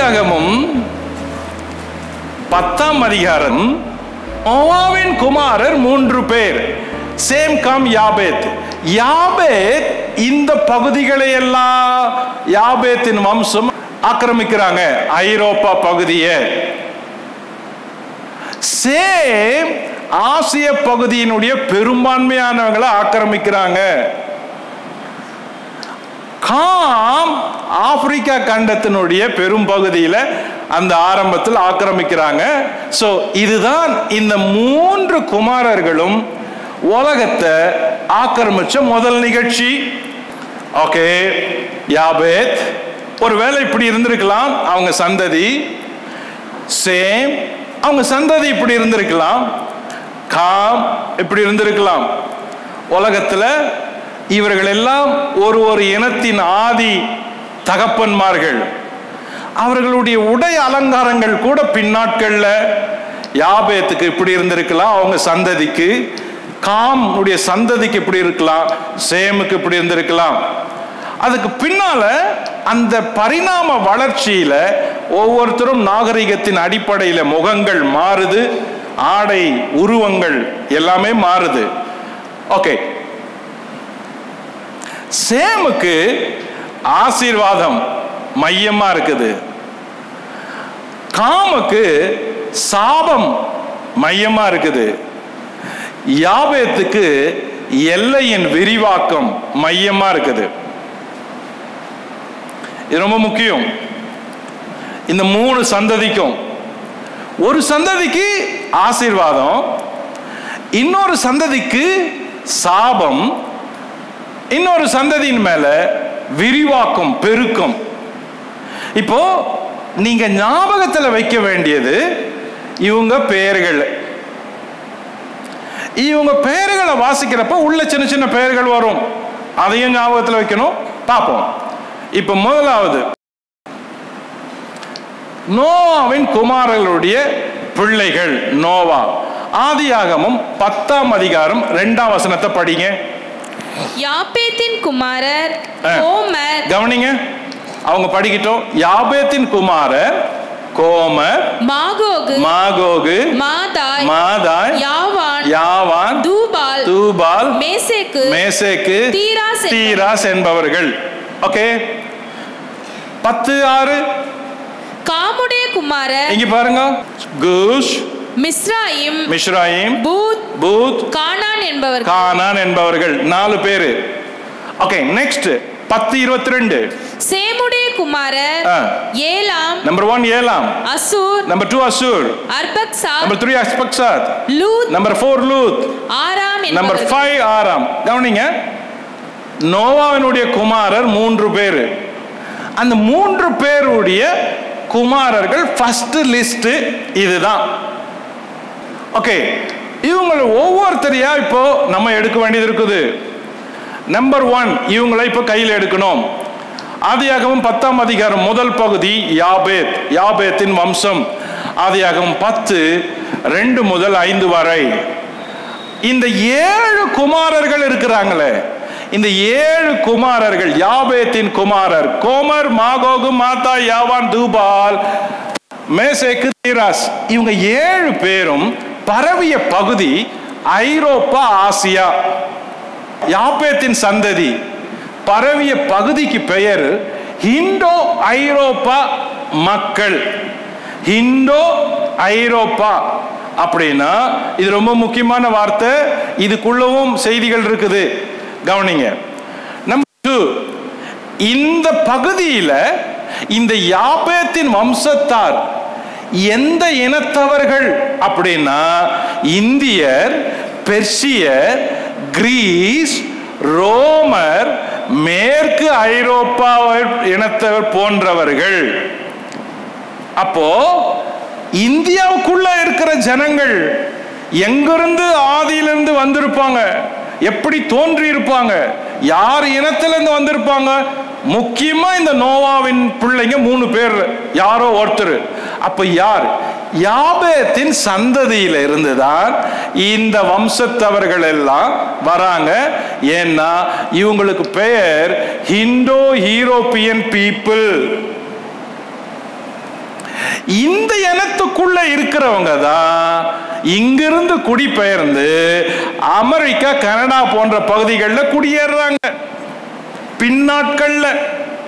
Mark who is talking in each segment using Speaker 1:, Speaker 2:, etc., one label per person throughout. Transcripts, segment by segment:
Speaker 1: ஆதியாகமும் பத்தாம் அதிகாரம் நோவாவின் குமாரர் மூன்று பேர் சேம் கம் யாபேத் யாபேத் இந்த பகுதிகளை எல்லாம் யாபேத்தின் வம்சம் ஆக்கிரமிக்கிறாங்க ஐரோப்பா பகுதியை சேம் ஆசிய பகுதியினுடைய பெரும்பான்மையானவங்களை ஆக்கிரமிக்கிறாங்க காம் ஆப்பிரிக்கா கண்டத்தினுடைய பெரும் பகுதியில் அந்த ஆரம்பத்தில் ஆக்கிரமிக்கிறாங்க ஸோ இதுதான் இந்த மூன்று குமாரர்களும் உலகத்தை ஆக்கிரமிச்ச முதல் நிகழ்ச்சி ஓகே யாபேத் ஒருவேளை இப்படி இருந்திருக்கலாம் அவங்க சந்ததி சேம் அவங்க சந்ததி இப்படி இருந்திருக்கலாம் காம் இப்படி இருந்திருக்கலாம் உலகத்தில் இவர்கள் எல்லாம் ஒரு ஒரு இனத்தின் ஆதி தகப்பன்மார்கள் அவர்களுடைய உடை அலங்காரங்கள் கூட பின்னாட்கள்ல யாபேத்துக்கு இப்படி இருந்திருக்கலாம் அவங்க சந்ததிக்கு காம் உடைய சந்ததிக்கு இப்படி இருக்கலாம் சேமுக்கு இப்படி இருந்திருக்கலாம் அதுக்கு பின்னால அந்த பரிணாம வளர்ச்சியில ஒவ்வொருத்தரும் நாகரிகத்தின் அடிப்படையில முகங்கள் மாறுது ஆடை உருவங்கள் எல்லாமே மாறுது ஓகே சேமுக்கு ஆசீர்வாதம் மையமா இருக்குது காமுக்கு சாபம் மையமா இருக்குது யாபேத்துக்கு எல்லையின் விரிவாக்கம் மையமா இருக்குது இது ரொம்ப முக்கியம் இந்த மூணு சந்ததிக்கும் ஒரு சந்ததிக்கு ஆசீர்வாதம் இன்னொரு சந்ததிக்கு சாபம் இன்னொரு சந்ததியின் மேல விரிவாக்கம் பெருக்கம் இப்போ நீங்க ஞாபகத்தில் வைக்க வேண்டியது இவங்க பெயர்கள் இவங்க பெயர்களை வாசிக்கிறப்ப உள்ள சின்ன சின்ன பெயர்கள் வரும் அதையும் ஞாபகத்தில் வைக்கணும் பார்ப்போம் இப்ப முதலாவது நோவாவின் குமாரர்களுடைய பிள்ளைகள் நோவா ஆதியாகமும் பத்தாம் அதிகாரம் ரெண்டாம் வசனத்தை படிங்க
Speaker 2: யாப்பேத்தின் குமாரர்
Speaker 1: ஆ.
Speaker 2: கோமர்
Speaker 1: கவனிங்க அவங்க படிக்கிட்டோம் யாபேத்தின் குமாரர் Gomer
Speaker 2: Magog
Speaker 1: Magog
Speaker 2: Madai
Speaker 1: Madai
Speaker 2: Javan
Speaker 1: Javan
Speaker 2: Tubal
Speaker 1: Tubal
Speaker 2: Meshech
Speaker 1: Meshech
Speaker 2: Tiras என்பவர்.
Speaker 1: தீராஸ் என்பவர்கள் ஓகே பத்து ஆறு
Speaker 2: காமுடைய குமாரர்
Speaker 1: இங்க பாருங்க கூஷ்
Speaker 2: மிஸ்ராயிம்
Speaker 1: மிஸ்ராயிம்
Speaker 2: பூத்
Speaker 1: பூத்
Speaker 2: கானான் என்பவர்கள்
Speaker 1: கானான் என்பவர்கள் நாலு பேரு ஓகே நெக்ஸ்ட் பத்து இருபத்தி ரெண்டு
Speaker 2: சேமுடைய குமாரர்
Speaker 1: ஆ.
Speaker 2: Elam
Speaker 1: number one Elam
Speaker 2: Asshur
Speaker 1: number two Asshur
Speaker 2: Arphaxad
Speaker 1: number three Arphaxad
Speaker 2: Lud
Speaker 1: number four Lud
Speaker 2: Aram
Speaker 1: number
Speaker 2: என்பவர்கள்.
Speaker 1: ஃபைவ் ஆறாம் கவனிங்க நோவாவினுடைய குமாரர் மூன்று பேர் அந்த மூன்று பேருடைய குமாரர்கள் ஃபர்ஸ்ட் லிஸ்ட் இதுதான் ஓகே இவங்களை ஒவ்வொருத்தரையா இப்போ நம்ம எடுக்க வேண்டியது இருக்குது நம்பர் ஒன் இவங்களை இப்போ கையில் எடுக்கணும் ஆதியாகமம் பத்தாம் அதிகாரம் முதல் பகுதி யாபேத் யாபேத்தின் வம்சம் ஆதியாகமம் பத்து ரெண்டு முதல் ஐந்து வரை இந்த ஏழு குமாரர்கள் இருக்கிறாங்களே இந்த ஏழு குமாரர்கள் யாபேத்தின் குமாரர் கோமர் மாகோகு மாதா யாவான் தூபால் மேசேக்கு தீராஸ் இவங்க ஏழு பேரும் பரவிய பகுதி ஐரோப்பா ஆசியா யாபேத்தின் சந்ததி பரவிய பகுதிக்கு பெயர் ஹிண்டோ ஐரோப்பா மக்கள் ஹிண்டோ ஐரோப்பா அப்படின்னா இது ரொம்ப முக்கியமான வார்த்தை இதுக்குள்ளவும் செய்திகள் இருக்குது கவனிங்க நம்பர் டூ இந்த பகுதியில இந்த யாபேத்தின் வம்சத்தார் எந்த இனத்தவர்கள் அப்படின்னா இந்தியர் பெர்சியர் கிரீஸ் ரோமர் மேற்கு ஐரோப்பா இனத்தவர் போன்றவர்கள் அப்போ இந்தியாவுக்குள்ள இருக்கிற ஜனங்கள் எங்கிருந்து ஆதியிலிருந்து வந்திருப்பாங்க எப்படி தோன்றி இருப்பாங்க யார் இனத்திலிருந்து வந்திருப்பாங்க முக்கியமா இந்த நோவாவின் பிள்ளைங்க மூணு பேர் யாரோ ஒருத்தர் அப்ப யார் யாபேத்தின் சந்ததியில இருந்துதான் இந்த வம்சத்தவர்கள் எல்லாம் வராங்க ஏன்னா இவங்களுக்கு பெயர் ஹிண்டோ யூரோப்பியன் பீப்புள் இந்த இனத்துக்குள்ள இருக்கிறவங்க தான் இங்கிருந்து குடிபெயர்ந்து அமெரிக்கா கனடா போன்ற பகுதிகளில் குடியேறுறாங்க பின்னாட்கள்ல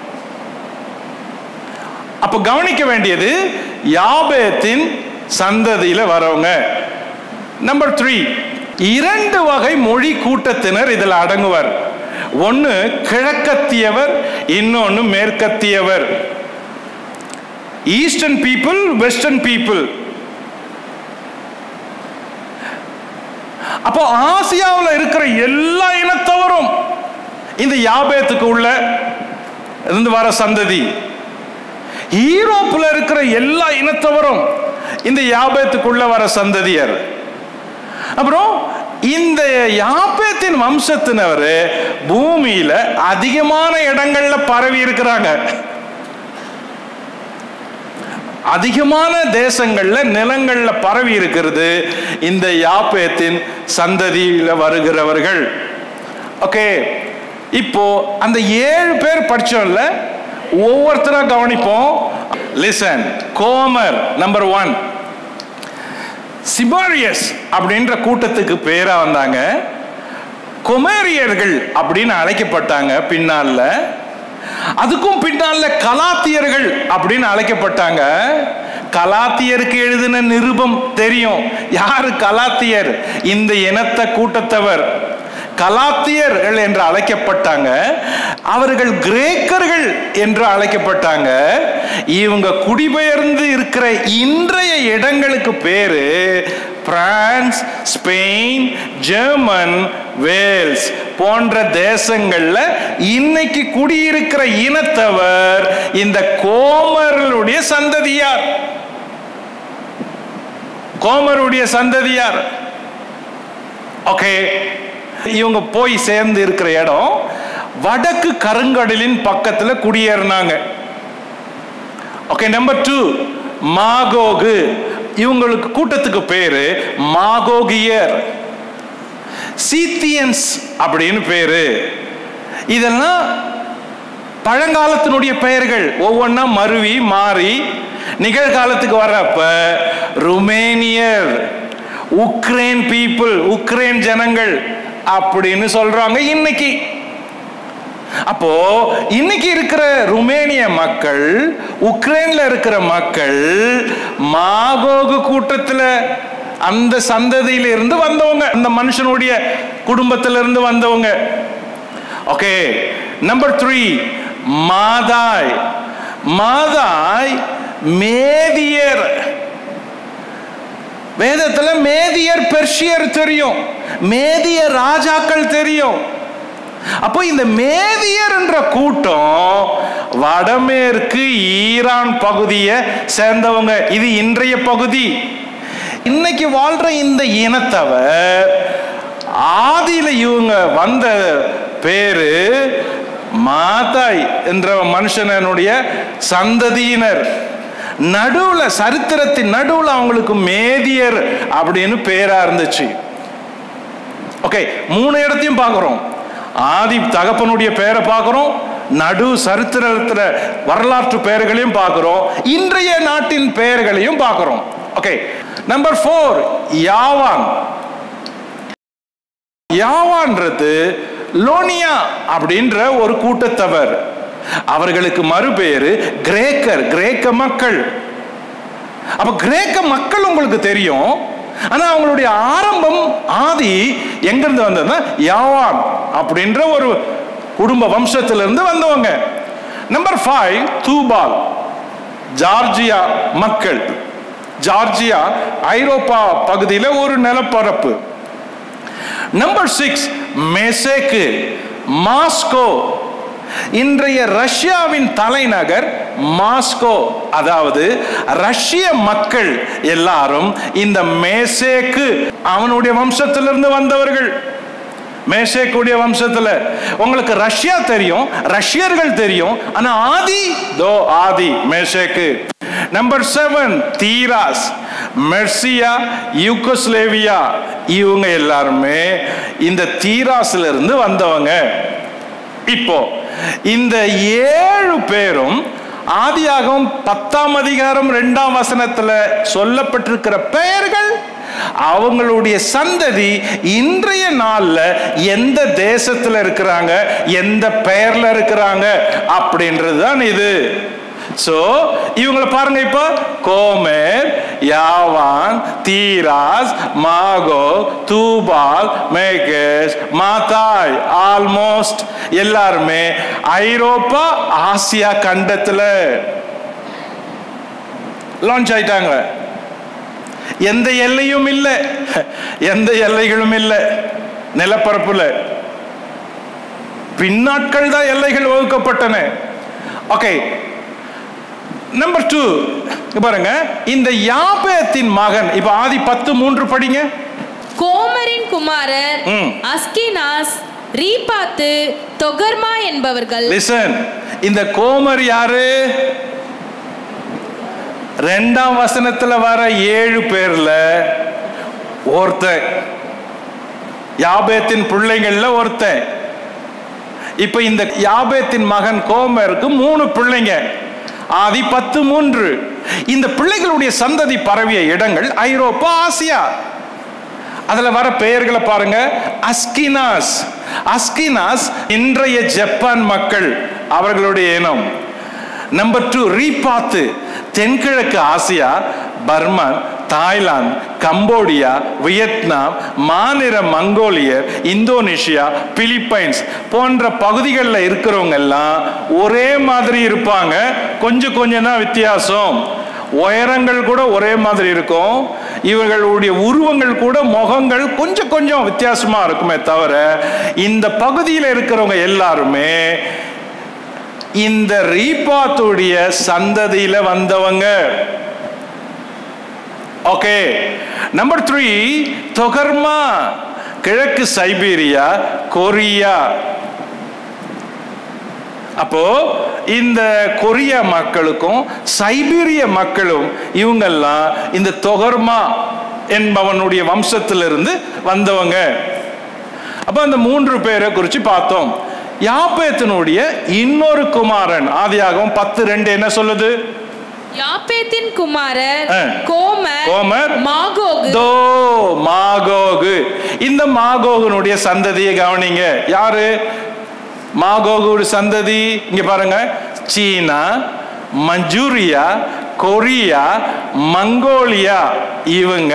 Speaker 1: அப்ப கவனிக்க வேண்டியது யாபேத்தின் சந்ததியில வரவங்க நம்பர் த்ரீ இரண்டு வகை மொழி கூட்டத்தினர் இதில் அடங்குவர் ஒன்னு கிழக்கத்தியவர் இன்னொன்னு மேற்கத்தியவர் ஈஸ்டர்ன் பீப்புள் வெஸ்டர்ன் பீப்புள் அப்போ ஆசியாவில் இருக்கிற எல்லா இனத்தவரும் இந்த யாபேத்துக்கு உள்ள இருந்து வர சந்ததி ஈரோப்பில் இருக்கிற எல்லா இனத்தவரும் இந்த யாபேத்துக்குள்ள வர சந்ததியர் அப்புறம் இந்த யாபேத்தின் வம்சத்தினர் பூமியில அதிகமான இடங்கள்ல பரவி இருக்கிறாங்க அதிகமான தேசங்கள்ல நிலங்கள்ல பரவி இருக்கிறது இந்த யாப்பேத்தின் சந்ததியில வருகிறவர்கள் ஓகே இப்போ அந்த ஏழு பேர் படிச்சோம்ல ஒவ்வொருத்தரா கவனிப்போம் லிசன் கோமர் நம்பர் ஒன் சிபாரியஸ் அப்படின்ற கூட்டத்துக்கு பேரா வந்தாங்க கொமேரியர்கள் அப்படின்னு அழைக்கப்பட்டாங்க பின்னால அதுக்கும் பின்னால கலாத்தியர்கள் அப்படின்னு அழைக்கப்பட்டாங்க கலாத்தியருக்கு எழுதின நிருபம் தெரியும் யாரு கலாத்தியர் இந்த இனத்த கூட்டத்தவர் கலாத்தியர்கள் என்று அழைக்கப்பட்டாங்க அவர்கள் கிரேக்கர்கள் என்று அழைக்கப்பட்டாங்க இவங்க குடிபெயர்ந்து இருக்கிற இன்றைய இடங்களுக்கு பேரு பிரான்ஸ் ஸ்பெயின் ஜெர்மன் வேல்ஸ் போன்ற தேசங்கள்ல இன்னைக்கு குடியிருக்கிற இனத்தவர் இந்த கோமர்களுடைய சந்ததியார் கோமருடைய சந்ததியார் ஓகே இவங்க போய் சேர்ந்து இருக்கிற இடம் வடக்கு கருங்கடலின் பக்கத்துல குடியேறினாங்க ஓகே நம்பர் டூ மாகோகு இவங்களுக்கு கூட்டத்துக்கு பேரு மாகோகியர் சீத்தியன்ஸ் அப்படின்னு பேரு இதெல்லாம் பழங்காலத்தினுடைய பெயர்கள் ஒவ்வொன்றா மருவி மாறி நிகழ்காலத்துக்கு வர்றப்ப ருமேனியர் உக்ரைன் பீப்புள் உக்ரைன் ஜனங்கள் அப்படின்னு சொல்றாங்க இன்னைக்கு அப்போ இன்னைக்கு இருக்கிற ருமேனிய மக்கள் உக்ரைன்ல இருக்கிற மக்கள் மாகோகு கூட்டத்துல அந்த சந்ததியில இருந்து வந்தவங்க அந்த மனுஷனுடைய குடும்பத்தில இருந்து வந்தவங்க okay number three Madai Madai மேதியர் வேதத்துல மேதியர் பெர்ஷியர் தெரியும் மேதிய ராஜாக்கள் தெரியும் அப்போ இந்த மேதியர் என்ற கூட்டம் வடமேற்கு ஈரான் பகுதியை சேர்ந்தவங்க இது இன்றைய பகுதி இன்னைக்கு வாழ்ற இந்த இனத்தவர் ஆதியில இவங்க வந்த பேரு மாதாய் என்ற மனுஷனுடைய சந்ததியினர் நடுவுல சரித்திரத்தின் நடுவுல அவங்களுக்கு மேதியர் அப்படின்னு பேரா இருந்துச்சு ஓகே மூணு இடத்தையும் பார்க்கிறோம் ஆதி தகப்பனுடைய பெயரை பார்க்கிறோம் நடு சரித்திரத்துல வரலாற்று பெயர்களையும் பார்க்கிறோம் இன்றைய நாட்டின் பெயர்களையும் பார்க்கிறோம் ஓகே நம்பர் ஃபோர் யாவான் யாவான்றது லோனியா அப்படின்ற ஒரு கூட்டத்தவர் அவர்களுக்கு மறுபேரு கிரேக்கர் கிரேக்க மக்கள் அப்ப கிரேக்க மக்கள் உங்களுக்கு தெரியும் ஆனா அவங்களுடைய ஆரம்பம் ஆதி எங்கிருந்து வந்ததுன்னா யாவான் அப்படின்ற ஒரு குடும்ப வம்சத்திலிருந்து வந்தவங்க நம்பர் ஃபைவ் தூபால் ஜார்ஜியா மக்கள் ஜார்ஜியா ஐரோப்பா பகுதியில் ஒரு நிலப்பரப்பு நம்பர் சிக்ஸ் மெசேக்கு மாஸ்கோ இன்றைய ரஷ்யாவின் தலைநகர் மாஸ்கோ அதாவது ரஷ்ய மக்கள் எல்லாரும் இந்த மேசேக்கு அவனுடைய வம்சத்திலிருந்து வந்தவர்கள் மேசேக்குடைய வம்சத்துல உங்களுக்கு ரஷ்யா தெரியும் ரஷ்யர்கள் தெரியும் ஆனா ஆதி தோ ஆதி மேசேக்கு நம்பர் செவன் தீராஸ் மெர்சியா யூகோஸ்லேவியா இவங்க எல்லாருமே இந்த தீராஸ்ல இருந்து வந்தவங்க இப்போ இந்த ஏழு பேரும் ஆதியாகவும் பத்தாம் அதிகாரம் ரெண்டாம் வசனத்துல சொல்லப்பட்டிருக்கிற பெயர்கள் அவங்களுடைய சந்ததி இன்றைய நாள்ல எந்த தேசத்துல இருக்கிறாங்க எந்த பெயர்ல இருக்கிறாங்க அப்படின்றது தான் இது சோ இவங்களை பாருங்க இப்போ Gomer Javan Tiras Magog Tubal Meshech Madai almost எல்லாருமே ஐரோப்பா ஆசியா கண்டத்துல லான்ச் ஆயிட்டாங்க எந்த எல்லையும் இல்லை எந்த எல்லைகளும் இல்லை நிலப்பரப்புல பின்னாட்கள் தான் எல்லைகள் வகுக்கப்பட்டன ஓகே நம்பர் டூ பாருங்க இந்த யாபேத்தின் மகன் இப்ப ஆதி பத்து மூன்று படிங்க
Speaker 2: கோமரின் குமாரர்
Speaker 1: ம்.
Speaker 2: அஸ்கினாஸ் ரீபாத்து தொகர்மா என்பவர்கள்
Speaker 1: லிசன் இந்த கோமர் யாரு ரெண்டாம் வசனத்துல வர ஏழு பேர்ல ஒருத்தன் யாபேத்தின் பிள்ளைங்கள்ல ஒருத்தன் இப்ப இந்த யாபேத்தின் மகன் கோமருக்கு மூணு பிள்ளைங்க ஆதி பத்து மூன்று இந்த பிள்ளைகளுடைய சந்ததி பரவிய இடங்கள் ஐரோப்பா ஆசியா அதுல வர பெயர்களை பாருங்க அஸ்கினாஸ் அஸ்கினாஸ் இன்றைய ஜப்பான் மக்கள் அவர்களுடைய இனம் நம்பர் டூ ரீபாத்து தென்கிழக்கு Asia Burman Thailand Cambodia Vietnam மாநில மங்கோலியர் இந்தோனேஷியா பிலிப்பைன்ஸ் போன்ற பகுதிகளில் இருக்கிறவங்க எல்லாம் ஒரே மாதிரி இருப்பாங்க கொஞ்சம் கொஞ்சம் தான் வித்தியாசம் உயரங்கள் கூட ஒரே மாதிரி இருக்கும் இவர்களுடைய உருவங்கள் கூட முகங்கள் கொஞ்சம் கொஞ்சம் வித்தியாசமா இருக்குமே தவிர இந்த பகுதியில் இருக்கிறவங்க எல்லாருமே இந்த ரீபாத்துடைய சந்ததியில வந்தவங்க ஓகே நம்பர் த்ரீ தொகர்மா கிழக்கு சைபீரியா கொரியா அப்போ இந்த கொரிய மக்களுக்கும் சைபீரிய மக்களும் இவங்கெல்லாம் இந்த தொகர்மா என்பவனுடைய வம்சத்திலிருந்து வந்தவங்க அப்ப அந்த மூன்று பேரை குறித்து பார்த்தோம் யாப்பேத்தினுடைய இன்னொரு குமாரன் ஆதியாகவும் பத்து ரெண்டு என்ன சொல்லுது
Speaker 2: யாப்பேத்தின் குமாரர்
Speaker 1: ஆ.
Speaker 2: கோமர்
Speaker 1: கோமர்,
Speaker 2: மாகோகு
Speaker 1: தோ மாகோகு இந்த மாகோகுனுடைய சந்ததியை கவனிங்க யாரு மாகோகு சந்ததி இங்க பாருங்க சீனா மஞ்சூரியா கொரியா மங்கோலியா இவங்க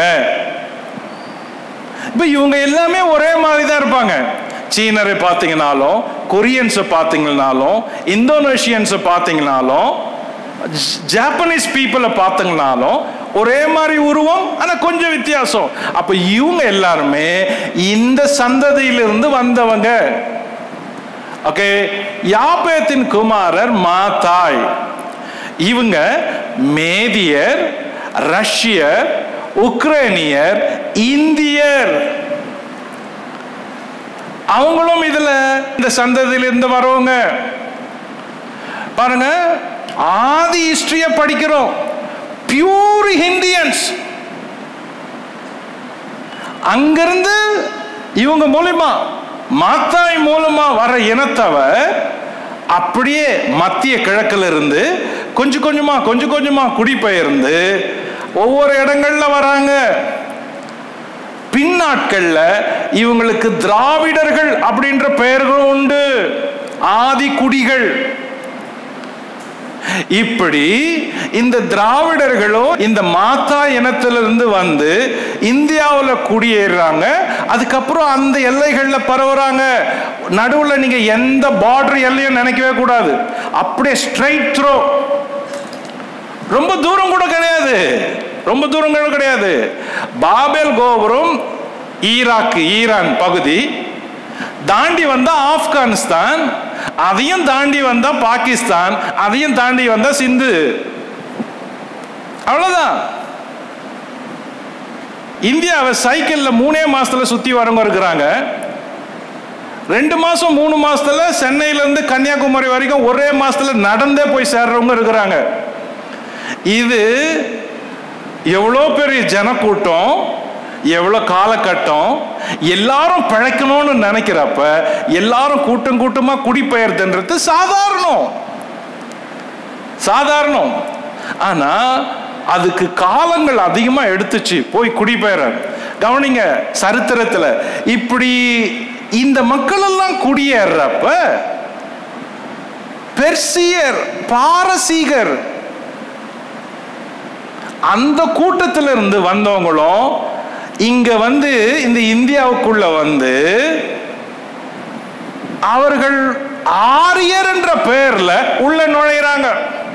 Speaker 1: இப்ப இவங்க எல்லாமே ஒரே மாதிரி தான் இருப்பாங்க சீனரை பார்த்தீங்கனாலும் கொரியன்ஸை பார்த்தீங்கனாலும் இந்தோனேஷியன்ஸை பார்த்தீங்கனாலும் ஜ- ஜாப்பனீஸ் பீப்புளை பார்த்தீங்கனாலும் ஒரே மாதிரி உருவம் ஆனா கொஞ்சம் வித்தியாசம் அப்ப இவங்க எல்லாருமே இந்த சந்ததியிலிருந்து வந்தவங்க ஓகே யாபேத்தின் குமாரர் மாதாய் இவங்க மேதியர் ரஷ்யர் உக்ரைனியர் இந்தியர் அவங்களும் இதுல இந்த சந்ததியிலிருந்து வரவங்க பாருங்க ஆதி ஹிஸ்டரிய படிக்கிறோம் பியூர் இந்தியன்ஸ் அங்கிருந்து இவங்க மூலியமா மாத்தாய் மூலமா வர இனத்தவர் அப்படியே மத்திய கிழக்குல இருந்து கொஞ்சம் கொஞ்சமா கொஞ்சம் கொஞ்சமா குடிபெயர்ந்து ஒவ்வொரு இடங்கள்ல வராங்க பின்னாட்கள்ல இவங்களுக்கு திராவிடர்கள் அப்படின்ற பெயர்களும் உண்டு ஆதி குடிகள் இப்படி இந்த திராவிடர்களும் இந்த மாத்தா இனத்திலிருந்து வந்து இந்தியாவில் குடியேறுறாங்க அதுக்கப்புறம் அந்த எல்லைகள்ல பரவுறாங்க நடுவுல நீங்க எந்த பார்டர் எல்லையும் நினைக்கவே கூடாது அப்படியே ஸ்ட்ரைட் த்ரோ ரொம்ப தூரம் கூட கிடையாது ரொம்ப தூரம் கூட கிடையாது பாபேல் கோபுரம் ஈராக் ஈரான் பகுதி தாண்டி வந்தா ஆப்கானிஸ்தான் அதையும் தாண்டி வந்தா பாகிஸ்தான் அதையும் தாண்டி வந்தா சிந்து அவ்வளவுதான் இந்தியாவை சைக்கிள்ல மூணே மாசத்துல சுத்தி வரவங்க இருக்கிறாங்க ரெண்டு மாசம் மூணு மாசத்துல சென்னையில இருந்து கன்னியாகுமரி வரைக்கும் ஒரே மாசத்துல நடந்தே போய் சேர்றவங்க இருக்கிறாங்க இது எவ்வளோ பெரிய ஜனக்கூட்டம் எவ்வளோ காலகட்டம் எல்லாரும் பிழைக்கணும்னு சாதாரணம் ஆனா அதுக்கு காலங்கள் அதிகமா எடுத்துச்சு போய் குடிபெயர கவனிங்க சரித்திரத்துல இப்படி இந்த மக்கள் எல்லாம் குடியேறப்ப பெர்சியர் பாரசீகர் அந்த கூட்டத்துல இருந்து வந்தவங்களும் இங்க வந்து இந்த இந்தியாவுக்குள்ள வந்து அவர்கள் ஆரியர் என்ற பெயர்ல உள்ள நுழையிறாங்க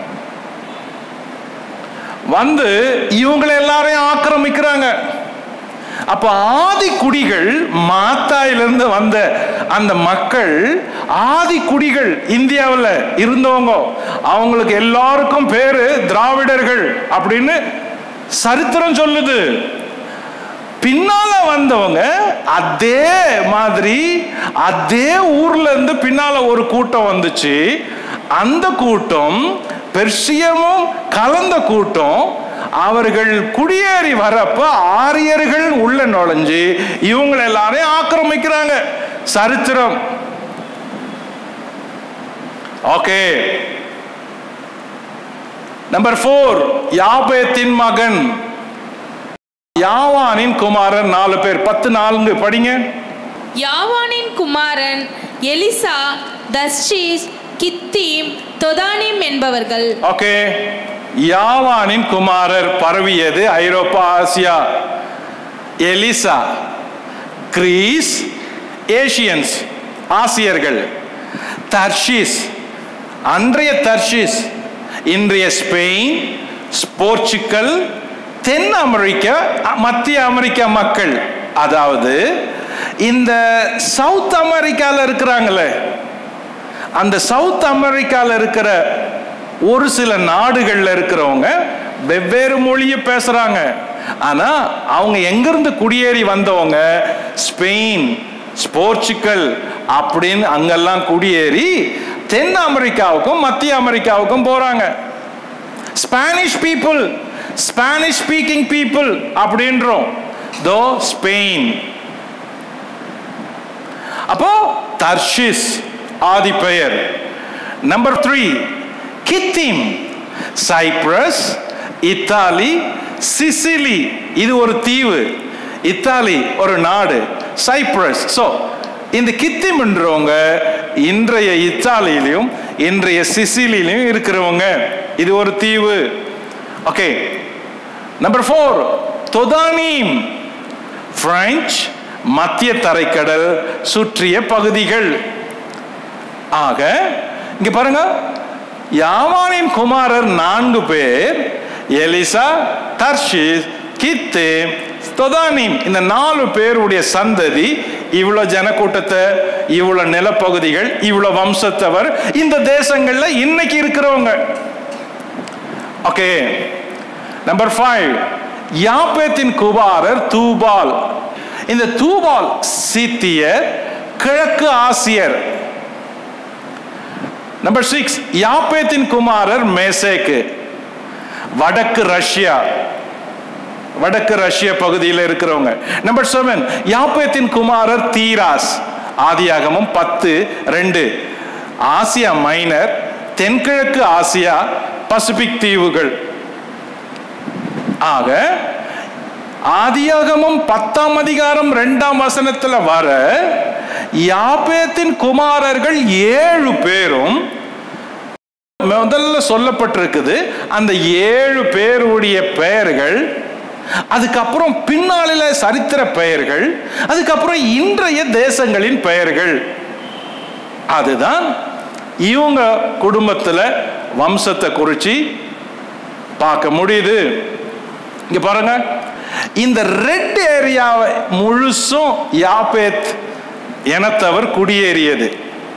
Speaker 1: வந்து இவங்களை எல்லாரையும் ஆக்கிரமிக்கிறாங்க அப்ப ஆதி குடிகள் மாத்தாயிலிருந்து வந்த அந்த மக்கள் ஆதி குடிகள் இந்தியாவில் இருந்தவங்க அவங்களுக்கு எல்லாருக்கும் பேரு திராவிடர்கள் அப்படின்னு சரித்திரம் சொல்லுது பின்னால வந்தவங்க அதே மாதிரி அதே ஊர்ல இருந்து பின்னால ஒரு கூட்டம் வந்துச்சு அந்த கூட்டம் பெர்சியமும் கலந்த கூட்டம் அவர்கள் குடியேறி வரப்ப ஆரியர்கள் உள்ள நுழைஞ்சு இவங்களை எல்லாரையும் ஆக்கிரமிக்கிறாங்க சரித்திரம் ஓகே நம்பர் ஃபோர் யாபேத்தின் மகன் யாவானின் குமாரன் நாலு பேர் பத்து நான்கு படிங்க
Speaker 2: யாவானின் குமாரன் எலிசா தர்ஷீஸ் கித்தீம் தொதானிம் என்பவர்கள்
Speaker 1: ஓகே யாவானின் குமாரர் பரவியது ஐரோப்பா ஆசியா எலிசா கிரீஸ் ஏசியன்ஸ் ஆசியர்கள் தர்ஷீஸ் அன்றைய தர்ஷீஸ் இன்றைய ஸ்பெயின் போர்ச்சுக்கல் தென் அமெரிக்கா மத்திய அமெரிக்கா மக்கள் அதாவது இந்த சவுத் அமெரிக்கால இருக்கிறாங்களே அந்த சவுத் அமெரிக்கால இருக்கிற ஒரு சில நாடுகள்ல இருக்கிறவங்க வெவ்வேறு மொழியை பேசுறாங்க ஆனா அவங்க எங்கிருந்து குடியேறி வந்தவங்க ஸ்பெயின் போர்ச்சுக்கல் அப்படின்னு அங்கெல்லாம் குடியேறி தென் அமெரிக்காவுக்கும் மத்திய அமெரிக்காவுக்கும் போறாங்க Spanish people Spanish speaking people அப்படின்றோம் தோ ஸ்பெயின் அப்போ தர்ஷிஸ் ஆதி பெயர் number three Kittim Cyprus Italy Sicily இது ஒரு தீவு இத்தாலி ஒரு நாடு சைப்ரஸ் ஸோ இந்த கித்திம்ன்றவங்க இன்றைய இத்தாலியிலையும் இன்றைய சிசிலிலையும் இருக்கிறவங்க இது ஒரு தீவு okay number four Dodanim French மத்திய தரைக்கடல் சுற்றிய பகுதிகள் ஆக இங்க பாருங்க யாவானின் குமாரர் நான்கு பேர் எலிசா தர்ஷிஸ் கித்து தொதானிம் இந்த நாலு பேருடைய சந்ததி இவ்வளவு ஜனக்கூட்டத்தை இவ்வளவு நிலப்பகுதிகள் இவ்வளவு வம்சத்தவர் இந்த தேசங்கள்ல இன்னைக்கு இருக்கிறவங்க ஓகே நம்பர் ஃபைவ் யாப்பேத்தின் குபாரர் தூபால் இந்த தூபால் சீத்தியர் கிழக்கு ஆசியர் நம்பர் சிக்ஸ் யாப்பேத்தின் குமாரர் மேசேக்கு வடக்கு ரஷ்யா வடக்கு ரஷ்ய பகுதியில் இருக்கிறவங்க நம்பர் செவன் யாப்பேத்தின் குமாரர் தீராஸ் ஆதியாகமும் பத்து ரெண்டு ஆசியா மைனர் தென்கிழக்கு ஆசியா பசிபிக் தீவுகள் ஆக ஆதியாகமும் பத்தாம் அதிகாரம் ரெண்டாம் வசனத்துல வர யாபேத்தின் குமாரர்கள் ஏழு பேரும் முதல்ல சொல்லப்பட்டிருக்குது அந்த ஏழு பேருடைய பெயர்கள் அதுக்கப்புறம் பின்னாளில சரித்திர பெயர்கள் அதுக்கப்புறம் இன்றைய தேசங்களின் பெயர்கள் அதுதான் இவங்க குடும்பத்துல வம்சத்தை குறிச்சு பார்க்க முடியுது இங்க பாருங்க இந்த ரெட் ஏரியாவை முழுசும் யாபேத் இனத்தவர் குடியேறியது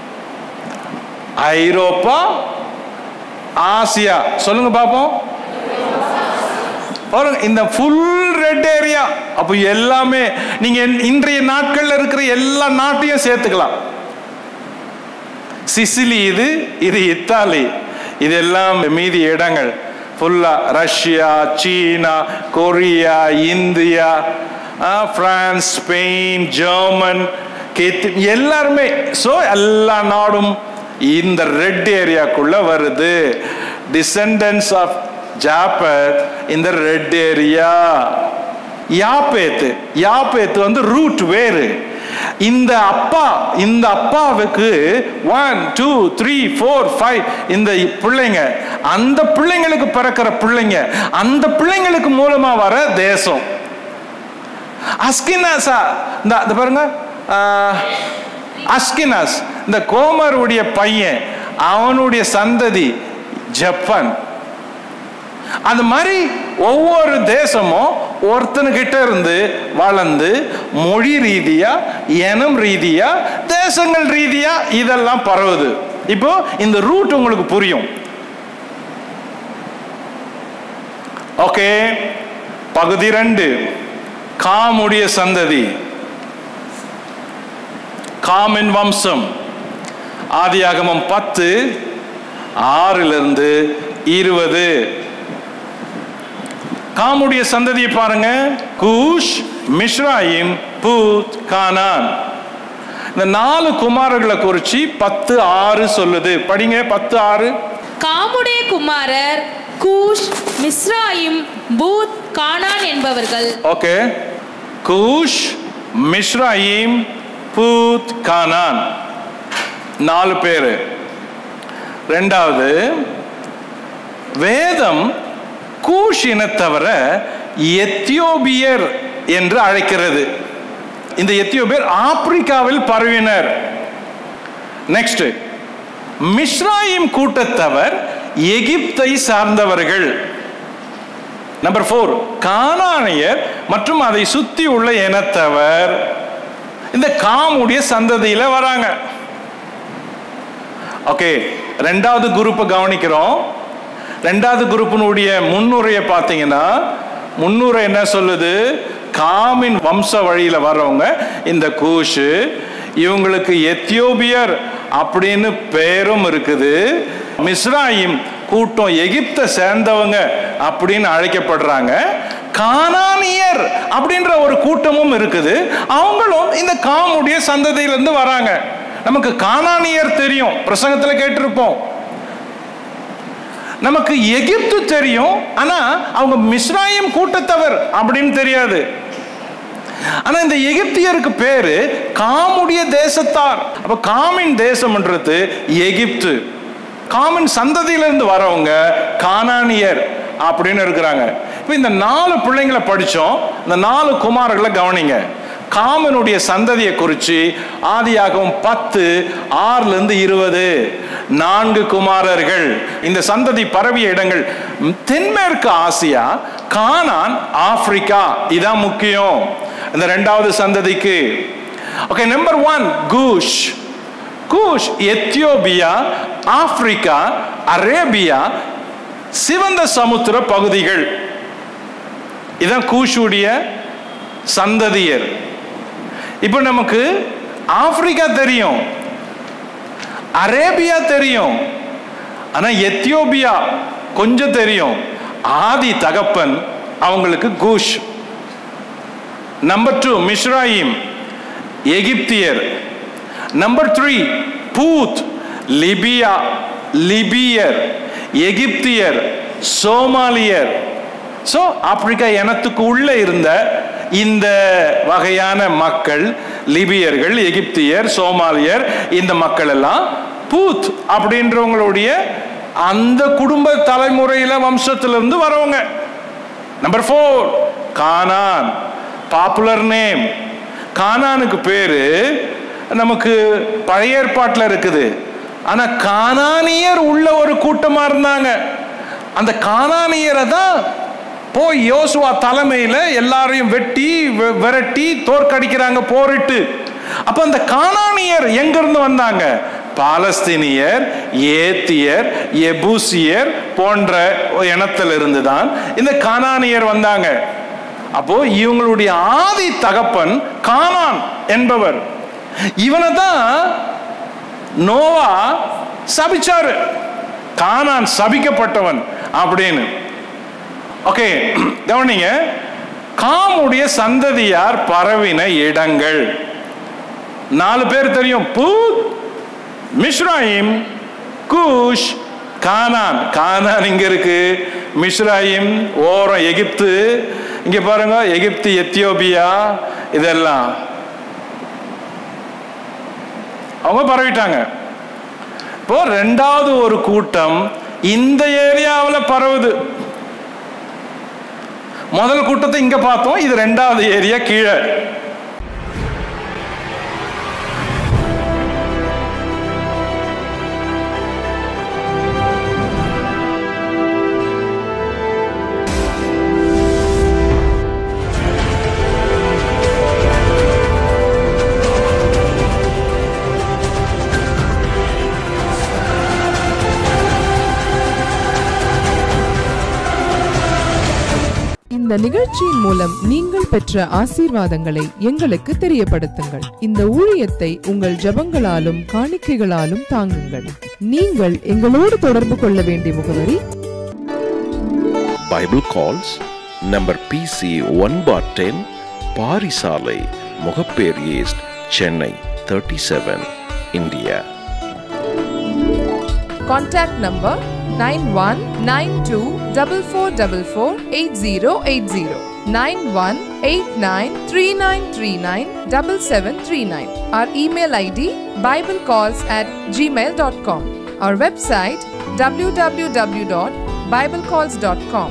Speaker 1: ஐரோப்பா ஆசியா சொல்லுங்க பாப்போம் பாருங்க இந்த ஃபுல் ரெட் ஏரியா அப்போ எல்லாமே நீங்க இன்றைய நாட்கள்ல இருக்கிற எல்லா நாட்டையும் சேர்த்துக்கலாம் சிசிலி இது இது இத்தாலி இதெல்லாம் மீதி இடங்கள் ஃபுல்லா Russia China Korea India France Spain German கேத்து எல்லாருமே ஸோ எல்லா நாடும் இந்த ரெட் ஏரியாக்குள்ள வருது descendants of Japhet in the red area. யாப்பேத்து யாப்பேத்து வந்து ரூட் வேறு இந்த அப்பா இந்த அப்பாவுக்கு one two three four five இந்த பிள்ளைங்க அந்த பிள்ளைங்களுக்கு பிறக்கிற பிள்ளைங்க அந்த பிள்ளைங்களுக்கு மூலமா வர தேசம் அஸ்கினாஸா இந்த இந்த பாருங்க ஆஹ், அஸ்கினாஸ் இந்த கோமருடைய பையன் அவனுடைய சந்ததி ஜப்பான் அது மாதிரி ஒவ்வொரு தேசமும் ஒருத்தனுக்கிட்ட இருந்து வளர்ந்து மொழி ரீதியா இனம் ரீதியா தேசங்கள் ரீதியா இதெல்லாம் பரவுது இப்போ இந்த ரூட் உங்களுக்கு புரியும் ஓகே பகுதி ரெண்டு காமுடைய சந்ததி காமின் வம்சம் ஆதியாகமம் பத்து ஆறிலிருந்து இருபது காமுடைய சந்ததியை பாருங்க கூஷ் மிஸ்ராயிம் பூத் கானான் இந்த நாலு குமாரர்களை குறிச்சு பத்து ஆறு சொல்லுது படிங்க பத்து ஆறு
Speaker 2: காமுடைய குமாரர் கூஷ் மிஸ்ராயிம் பூத் கானான் என்பவர்கள்
Speaker 1: ஓகே கூஷ் மிஸ்ராயிம் பூத் கானான் நாலு பேரு ரெண்டாவது வேதம் கூஷ் இனத்தவரை எத்தியோபியர் என்று அழைக்கிறது இந்த எத்தியோபியர் ஆப்பிரிக்காவில் பரவினர் நெக்ஸ்ட் மிஸ்ராயிம் கூட்டத்தவர் எகிப்தை சார்ந்தவர்கள் நம்பர் ஃபோர் கானானியர் மற்றும் அதை சுத்தி உள்ள இனத்தவர் இந்த காமுடைய சந்ததியில வராங்க ஓகே ரெண்டாவது குரூப்பை கவனிக்கிறோம் ரெண்டாவது குரூப்பினுடைய முன்னுரையை பார்த்தீங்கன்னா முன்னுரை என்ன சொல்லுது காமின் வம்ச வழியில வர்றவங்க இந்த கூஷு இவங்களுக்கு எத்தியோபியர் அப்படின்னு பேரும் இருக்குது மிஸ்ராயிம் கூட்டம் எகிப்தை சேர்ந்தவங்க அப்படின்னு அழைக்கப்படுறாங்க கானானியர் அப்படின்ற ஒரு கூட்டமும் இருக்குது அவங்களும் இந்த காமுடைய சந்ததியிலிருந்து வராங்க நமக்கு கானானியர் தெரியும் பிரசங்கத்துல கேட்டிருப்போம் நமக்கு எகிப்து தெரியும் ஆனா அவங்க மிஸ்ராயிம் கூட்டத்தவர் அப்படின்னு தெரியாது ஆனா இந்த எகிப்தியருக்கு பேரு காமுடைய தேசத்தார் அப்ப காமின் தேசம்ன்றது எகிப்து காமின் சந்ததியிலிருந்து வரவங்க கானானியர் அப்படின்னு இருக்கிறாங்க இப்போ இந்த நாலு பிள்ளைங்களை படிச்சோம் இந்த நாலு குமாரர்களை கவனிங்க காமனுடைய சந்ததியை குறித்து ஆதியாகவும் பத்து ஆறுல இருந்து இருபது நான்கு குமாரர்கள் இந்த சந்ததி பரவிய இடங்கள் ம், தென்மேற்கு ஆசியா கானான் ஆப்பிரிக்கா இதான் முக்கியம் இந்த ரெண்டாவது சந்ததிக்கு okay number one Cush Cush Ethiopia Africa Arabia சிவந்த சமுத்திர பகுதிகள் இதான் கூஷுடைய சந்ததியர் இப்போ நமக்கு ஆப்பிரிக்கா தெரியும் அரேபியா தெரியும் ஆனா எத்தியோபியா கொஞ்சம் தெரியும் ஆதி தகப்பன் அவங்களுக்கு கூஷ் நம்பர் டூ மிஸ்ராயிம் எகிப்தியர் நம்பர் த்ரீ பூத் லிபியா லிபியர் எகிப்தியர் சோமாலியர் ஸோ ஆப்பிரிக்கா இனத்துக்கு உள்ள இருந்த இந்த வகையான மக்கள் லிபியர்கள் எகிப்தியர் சோமாலியர் இந்த மக்கள் எல்லாம் பூத் அப்படின்றவங்களுடைய அந்த குடும்ப தலைமுறையில வம்சத்திலிருந்து வரவங்க number four Canaan popular name கானானுக்கு பேரு நமக்கு பழைய ஏற்பாட்டில் இருக்குது ஆனா கானானியர் உள்ள ஒரு கூட்டமா இருந்தாங்க அந்த கானானியரை தான் போய் யோசுவா தலைமையில எல்லாரையும் வெட்டி வெ- விரட்டி தோற்கடிக்கிறாங்க போரிட்டு அப்ப அந்த கானானியர் எங்க இருந்து வந்தாங்க பாலஸ்தீனியர் ஏத்தியர் எபூசியர் போன்ற இனத்திலிருந்து தான் இந்த கானானியர் வந்தாங்க அப்போ இவங்களுடைய ஆதி தகப்பன் கானான் என்பவர் இவனை தான் நோவா சபிச்சாரு கானான் சபிக்கப்பட்டவன் அப்படின்னு ஓகே கவனிங்க காமுடைய சந்ததியார் பரவின இடங்கள் நாலு பேர் தெரியும் பூத் மிஸ்ராயிம் கூஷ் கானான் கானான் இங்க இருக்கு மிஸ்ராயிம் ஓரம் எகிப்து இங்க பாருங்க எகிப்து எத்தியோப்பியா இதெல்லாம் அவங்க பரவிட்டாங்க இப்போ ரெண்டாவது ஒரு கூட்டம் இந்த ஏரியாவில் பரவுது முதல் கூட்டத்தை இங்க பார்த்தோம் இது ரெண்டாவது ஏரியா கீழே
Speaker 3: இந்த நிகழ்ச்சியின் மூலம் நீங்கள் பெற்ற ஆசீர்வாதங்களை எங்களுக்கு தெரியப்படுத்துங்கள் இந்த ஊழியத்தை உங்கள் ஜெபங்களாலும் காணிக்கைகளாலும் தாங்குங்கள் நீங்கள் எங்களோடு தொடர்பு கொள்ள வேண்டிய முகவரி
Speaker 4: Bible calls number PC 1 bar 10 பாரிசாலை Mogappair east Chennai 37 India
Speaker 3: Contact number 919244448080 918939397739 Our email ID biblecalls at gmail.com Our website www.biblecalls.com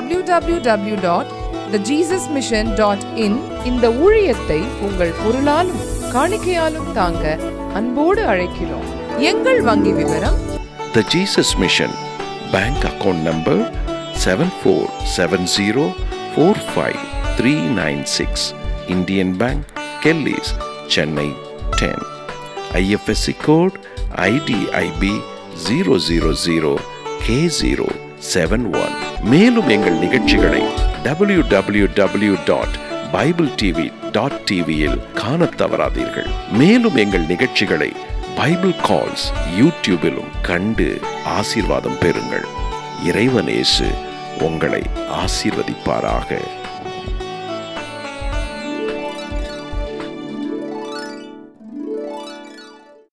Speaker 3: www.thejesusmission.in இந்த ஊழியத்தை உங்கள் பொருளாலும் காணிக்கையாலும் தாங்க அன்போடு அழைக்கிறோம் எங்கள் வங்கி விவரம்
Speaker 4: The Jesus Mission Bank account number 7470453996 Indian Bank Kelly's Chennai 10 IFSC code IDIB 000 K071 மேலும் எங்கள் நிகழ்ச்சிகளை www.bibletv.tv டாட் டிவியில் காணத் தவறாதீர்கள் மேலும் எங்கள் நிகழ்ச்சிகளை பைபிள் கால்ஸ் யூடியூபிலும் கண்டு ஆசீர்வாதம் பெறுங்கள் இறைவனேசு உங்களை ஆசீர்வதிப்பாராக